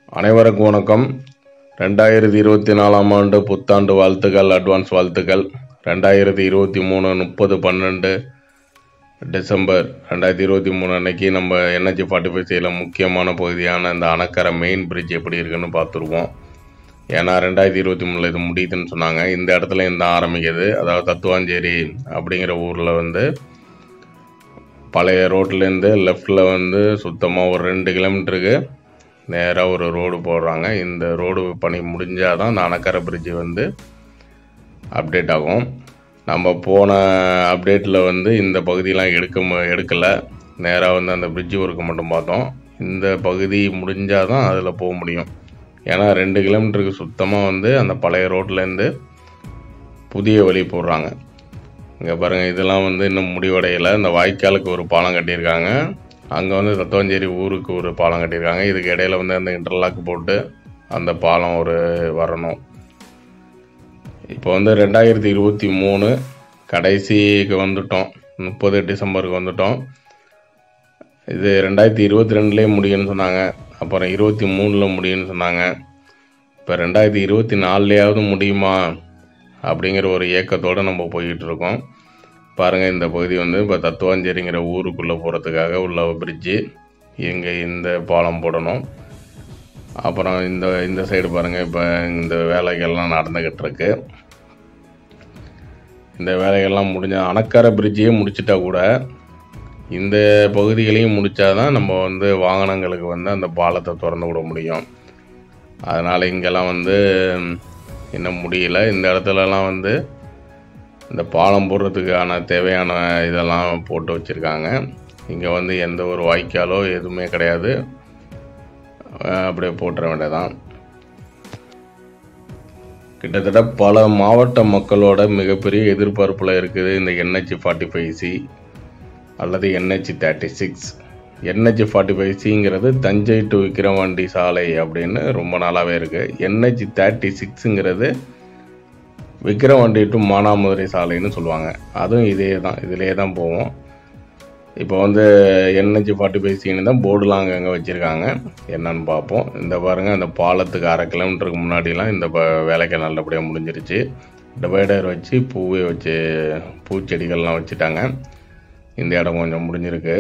அனைவருக்கும் வணக்கம் ரெண்டாயிரத்தி இருபத்தி நாலாம் ஆண்டு புத்தாண்டு வாழ்த்துக்கள் அட்வான்ஸ் வாழ்த்துக்கள் ரெண்டாயிரத்தி இருபத்தி மூணு முப்பது பன்னெண்டு டிசம்பர் ரெண்டாயிரத்தி இருபத்தி மூணு அன்னைக்கு நம்ம என்ஹெச்சி ஃபார்ட்டி ஃபைவ் செய்யல முக்கியமான பகுதியான இந்த அணக்கரை மெயின் பிரிட்ஜ் எப்படி இருக்குன்னு பார்த்துருவோம் ஏன்னா ரெண்டாயிரத்தி இருபத்தி மூணில் இது முடியுதுன்னு சொன்னாங்க இந்த இடத்துல இந்த ஆரம்பிக்குது அதாவது தத்துவாஞ்சேரி அப்படிங்கிற ஊரில் வந்து பழைய ரோட்லேருந்து லெஃப்டில் வந்து சுத்தமாக ஒரு ரெண்டு கிலோமீட்டருக்கு நேராக ஒரு ரோடு போடுறாங்க இந்த ரோடு பணி முடிஞ்சால் தான் இந்த அணக்கரை பிரிட்ஜு வந்து அப்டேட் ஆகும் நம்ம போன அப்டேட்டில் வந்து இந்த பகுதியெலாம் எடுக்க மு- எடுக்கலை நேராக வந்து அந்த பிரிட்ஜ் ஒர்க்கு மட்டும் பார்த்தோம் இந்த பகுதி முடிஞ்சால் தான் அதில் போக முடியும் ஏன்னா ரெண்டு கிலோமீட்டருக்கு சுத்தமாக வந்து அந்த பழைய ரோட்லேருந்து புதிய வழி போடுறாங்க இங்கே பாருங்கள் இதெல்லாம் வந்து இன்னும் முடிவடையலை இந்த வாய்க்காலுக்கு ஒரு பாலம் கட்டியிருக்காங்க அங்கே வந்து தத்துவஞ்சேரி ஊருக்கு ஒரு பாலம் கட்டியிருக்காங்க இதுக்கு இடையில வந்து அந்த இன்டர்லாக் போட்டு அந்த பாலம் ஒரு வரணும் இப்போ வந்து ரெண்டாயிரத்தி இருபத்தி மூணு கடைசிக்கு வந்துட்டோம் முப்பது டிசம்பருக்கு வந்துட்டோம் இது ரெண்டாயிரத்தி இருபத்தி ரெண்டுலேயே முடியும்னு சொன்னாங்க அப்புறம் இருபத்தி மூணில் முடியும்னு சொன்னாங்க இப்போ ரெண்டாயிரத்தி இருபத்தி நாலுலேயாவது முடியுமா அப்படிங்கிற ஒரு ஏக்கத்தோடு நம்ம போய்கிட்டு இருக்கோம் பாருங்கள் இந்த பகுதி வந்து இப்போ தத்துவாஞ்சேரிங்கிற ஊருக்குள்ளே போகிறதுக்காக உள்ள பிரிட்ஜு இங்கே இந்த பாலம் போடணும் அப்புறம் இந்த இந்த சைடு பாருங்கள் இப்போ இந்த வேலைகள்லாம் நடந்துக்கிட்டு இருக்கு இந்த வேலைகள்லாம் முடிஞ்ச அணக்கரை பிரிட்ஜையே முடிச்சிட்டா கூட இந்த பகுதிகளையும் முடித்தாதான் நம்ம வந்து வாகனங்களுக்கு வந்து அந்த பாலத்தை திறந்து விட முடியும் அதனால் இங்கெல்லாம் வந்து ம், இன்னும் முடியல இந்த இடத்துலலாம் வந்து இந்த பாலம் போடுறதுக்கான தேவையான இதெல்லாம் போட்டு வச்சுருக்காங்க இங்கே வந்து எந்த ஒரு வாய்க்காலோ எதுவுமே கிடையாது அஹ் அப்படியே போட்டுற வேண்டியதான் கிட்டத்தட்ட பல மாவட்ட மக்களோட மிகப்பெரிய எதிர்பார்ப்பில் இருக்குது இந்த என்ஹெச் ஃபார்ட்டி ஃபைவ் சி அல்லது NH thirty six NH forty five சிங்கிறது தஞ்சை டு விக்கிரவாண்டி சாலை அப்படின்னு ரொம்ப நாளாகவே இருக்குது என்ஹெச் தேர்ட்டி சிக்ஸுங்கிறது விக்கிரவாண்டி டு மானாமதுரை சாலைன்னு சொல்லுவாங்க அதுவும் இதே தான் இதிலே தான் போவோம் இப்போ வந்து என்ஹெச் ஃபார்ட்டி ஃபைவ் சின்னு தான் போர்டுலாம் அங்கங்கே வச்சுருக்காங்க என்னன்னு பார்ப்போம் இந்த பாருங்கள் அந்த பாலத்துக்கு அரை கிலோமீட்டருக்கு முன்னாடிலாம் இந்த ப வேலைக்கு நல்லபடியாக முடிஞ்சிருச்சு டிவைடர் வச்சு பூவை வச்சு பூச்செடிகள்லாம் வச்சுட்டாங்க இந்த இடம் கொஞ்சம் முடிஞ்சிருக்கு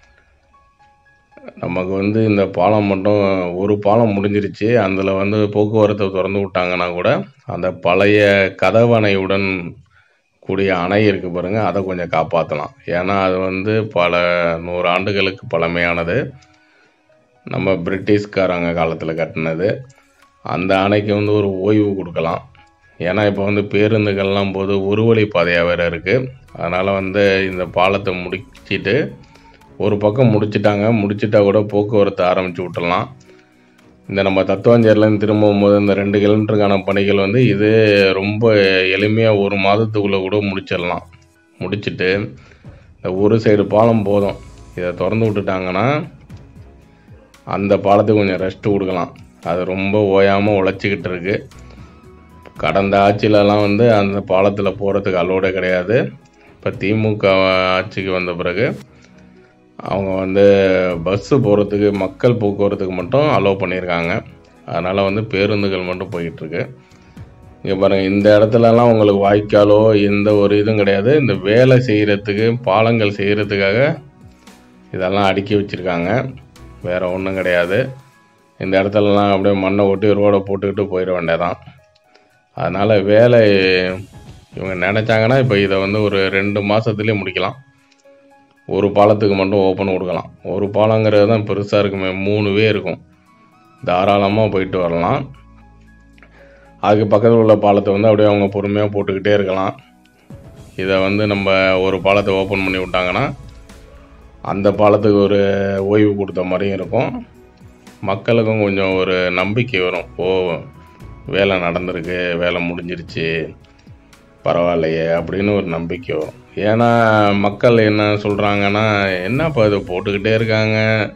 நமக்கு வந்து இந்த பாலம் மட்டும் ஒரு பாலம் முடிஞ்சிருச்சு அதில் வந்து போக்குவரத்தை திறந்து விட்டாங்கன்னா கூட அந்த பழைய கதவணையுடன் கூடிய அணை இருக்கு பாருங்க அதை கொஞ்சம் காப்பாற்றலாம் ஏன்னா அது வந்து பல நூறு ஆண்டுகளுக்கு பழமையானது நம்ம பிரிட்டிஷ்காரங்க காலத்தில் கட்டினது அந்த அணைக்கு வந்து ஒரு ஓய்வு கொடுக்கலாம் ஏன்னா இப்போ வந்து பேருந்துகள்லாம் போது ஒரு வழி பாதையாக வேறு இருக்குது அதனால் வந்து இந்த பாலத்தை முடிச்சிட்டு ஒரு பக்கம் முடிச்சிட்டாங்க முடிச்சிட்டா கூட போக்குவரத்து ஆரம்பித்து விட்டுடலாம் இந்த நம்ம தத்துவாஞ்சேரிலேருந்து திரும்பும் போது இந்த ரெண்டு கிலோமீட்டருக்கான பணிகள் வந்து இது ரொம்ப எளிமையாக ஒரு மாதத்துக்குள்ளே கூட முடிச்சிடலாம் முடிச்சிட்டு இந்த ஒரு சைடு பாலம் போதும் இதை திறந்து விட்டுட்டாங்கன்னா அந்த பாலத்துக்கு கொஞ்சம் ரெஸ்ட் கொடுக்கலாம் அது ரொம்ப ஓயாமல் உழைச்சிக்கிட்டு இருக்கு கடந்த ஆட்சியிலலாம் வந்து அந்த பாலத்தில் போகிறதுக்கு அலோடே கிடையாது இப்போ திமுக ஆட்சிக்கு வந்த பிறகு அவங்க வந்து பஸ்ஸு போகிறதுக்கு மக்கள் போக்குவரத்துக்கு மட்டும் அலோவ் பண்ணியிருக்காங்க அதனால் வந்து பேருந்துகள் மட்டும் போயிட்டுருக்கு இங்கே பாருங்கள் இந்த இடத்துலலாம் உங்களுக்கு வாய்க்காலோ எந்த ஒரு இதுவும் கிடையாது இந்த வேலை செய்கிறதுக்கு பாலங்கள் செய்கிறதுக்காக இதெல்லாம் அடுக்கி வச்சுருக்காங்க வேறு ஒன்றும் கிடையாது இந்த இடத்துலலாம் அப்படியே மண்ணை ஒட்டி ரோடை போட்டுக்கிட்டு போயிட வேண்டியதான் அதனால் வேலை இவங்க நினச்சாங்கன்னா இப்போ இதை வந்து ஒரு ரெண்டு மாதத்துலேயே முடிக்கலாம் ஒரு பாலத்துக்கு மட்டும் ஓப்பன் கொடுக்கலாம் ஒரு பாலங்கிறது தான் பெருசாக இருக்குமே மூணு வே இருக்கும் தாராளமாக போயிட்டு வரலாம் அதுக்கு பக்கத்தில் உள்ள பாலத்தை வந்து அப்படியே அவங்க பொறுமையாக போட்டுக்கிட்டே இருக்கலாம் இதை வந்து நம்ம ஒரு பாலத்தை ஓப்பன் பண்ணி விட்டாங்கன்னா அந்த பாலத்துக்கு ஒரு ஓய்வு கொடுத்த மாதிரியும் இருக்கும் மக்களுக்கும் கொஞ்சம் ஒரு நம்பிக்கை வரும் ஓ வேலை நடந்திருக்கு வேலை முடிஞ்சிருச்சு பரவாயில்லையே அப்படின்னு ஒரு நம்பிக்கை வரும் ஏன்னா மக்கள் என்ன சொல்கிறாங்கன்னா என்னப்பா இதை போட்டுக்கிட்டே இருக்காங்க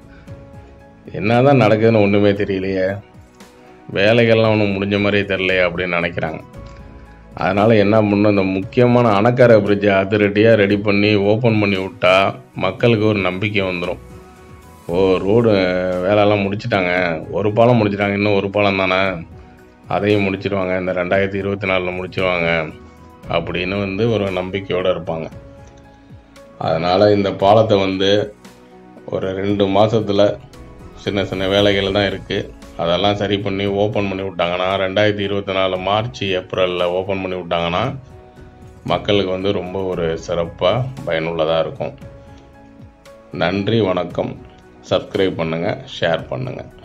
என்னதான் நடக்குதுன்னு ஒன்றுமே தெரியலையே வேலைகள்லாம் ஒன்றும் முடிஞ்ச மாதிரியே தெரிலையே அப்படின்னு நினைக்கிறாங்க அதனால் என்ன பண்ணணும் இந்த முக்கியமான அணக்கரை பிரிட்ஜை அதிரடியாக ரெடி பண்ணி ஓப்பன் பண்ணி விட்டா மக்களுக்கு ஒரு நம்பிக்கை வந்துடும் ஓ ரோடு வேலையெல்லாம் முடிச்சிட்டாங்க ஒரு பாலம் முடிச்சிட்டாங்க இன்னும் ஒரு பாலம் தானே அதையும் முடிச்சிடுவாங்க இந்த ரெண்டாயிரத்தி இருபத்தி நாலில் முடிச்சிடுவாங்க அப்படின்னு வந்து ஒரு நம்பிக்கையோடு இருப்பாங்க அதனால் இந்த பாலத்தை வந்து ஒரு ரெண்டு மாதத்தில் சின்ன சின்ன வேலைகள் தான் இருக்குது அதெல்லாம் சரி பண்ணி ஓப்பன் பண்ணி விட்டாங்கன்னா ரெண்டாயிரத்தி இருபத்தி நாலு மார்ச் ஏப்ரலில் ஓப்பன் பண்ணி விட்டாங்கன்னா மக்களுக்கு வந்து ரொம்ப ஒரு சிறப்பாக பயனுள்ளதாக இருக்கும் நன்றி வணக்கம் சப்ஸ்கிரைப் பண்ணுங்கள் ஷேர் பண்ணுங்கள்